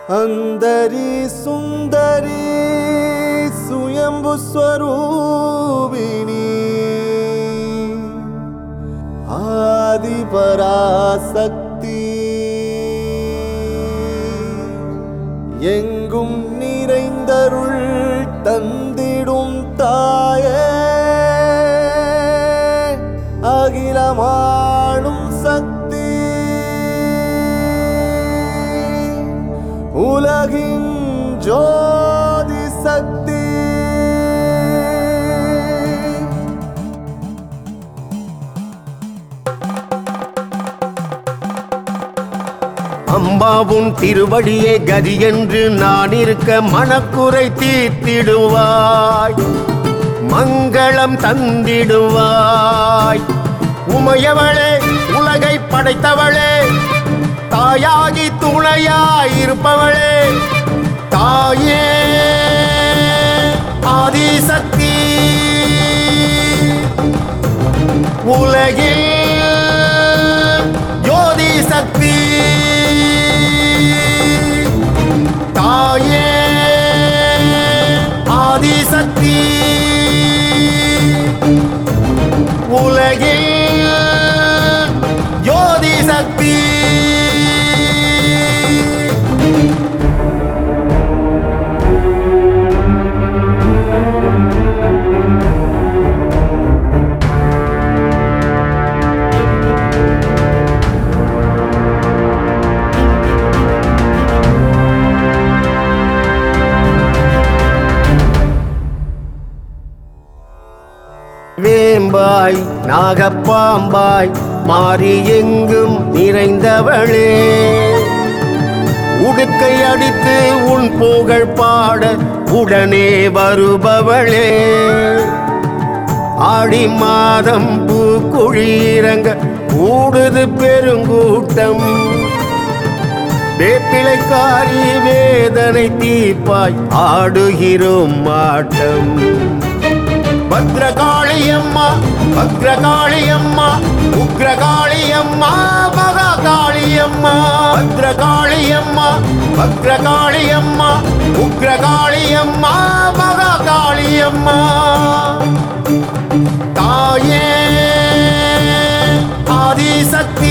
அந்தரி சுந்தரி சுயம்பு ஸ்வரூபிணி ஆதிபராசக்தி எங்கும் நிறைந்தருள் தந்திடும் தாயே அகிலமாடும் சக்தி உலகின் ஜோதி சக்தி அம்பாவும் திருவடியே கதி என்று நான் இருக்க மனக்குறை தீர்த்திடுவாய் மங்களம் தந்திடுவாய் உமையவளே உலகை படைத்தவளே தாயாகி துணையாய் இருப்பவளே தாயே ஆதிசக்தி உலகில் ஜோதி சக்தி தாயே ஆதிசக்தி உலகில் ஜோதி சக்தி வேம்பாய் நாகப்பாம்பாய் மாறி எங்கும் நிறைந்தவளே உடுக்கை அடித்து உன் புகழ் பாட உடனே வருபவளே ஆடி மாதம் பூக்குழியிறங்க கூடுது பெருங்கூட்டம் வேப்பிலைக்காரி வேதனை தீப்பாய் ஆடுகிறோம் மாட்டம் பத்ரகாளியம்மா பத்ரகாளியம்மா உக்ரகாளியம்மா மகாகாளியம்மா பத்ரகாளியம்மா பத்ரகாளியம்மா உக்ரகாளியம்மா மகாகாளியம்மா தாயே ஆதிசக்தி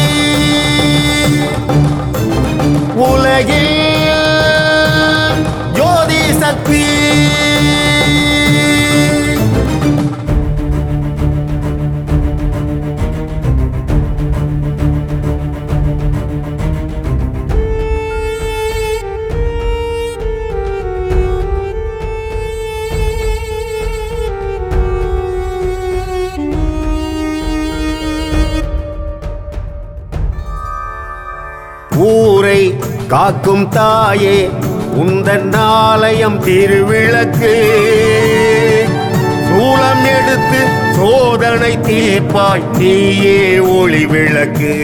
உலகில் ஜோதி சக்தி ஊரை காக்கும் தாயே உந்தன் ஆலயம் திருவிளக்கு சூளம் எடுத்து சோதனை தீர்ப்பாய் நீயே ஒளி விளக்கு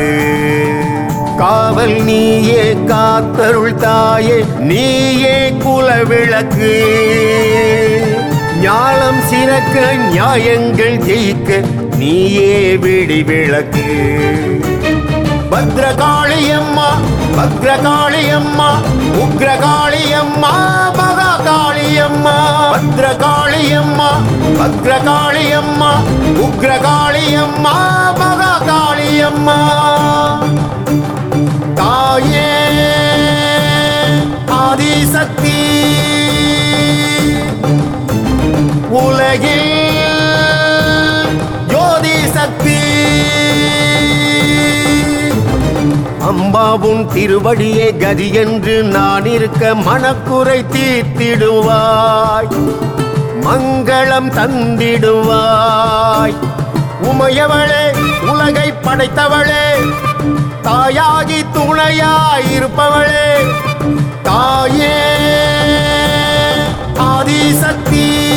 காவல் நீயே காத்தருள் தாயே நீயே குல விளக்கு ஞானம் சிறக்க நியாயங்கள் ஜெயிக்க நீயே விடி விளக்கு பத்ரகாளியம்மா பத்ரகாளியம்மா உக்ரகாளியம்மா மகாகாளியம்மா பத்ரகாளியம்மா பத்ரகாளியம்மா உக்ரகாளியம்மா மகாகாளியம்மா தாயே ஆதிசக்தி உலகில் ஜோதி சக்தி அம்பாவும் திருவடியே கதி என்று நான் இருக்க மனக்குறை தீர்த்திடுவாய் மங்களம் தந்திடுவாய் உமையவளே உலகை படைத்தவளே தாயாகி துணையாய் இருப்பவளே தாயே ஆதிசக்தி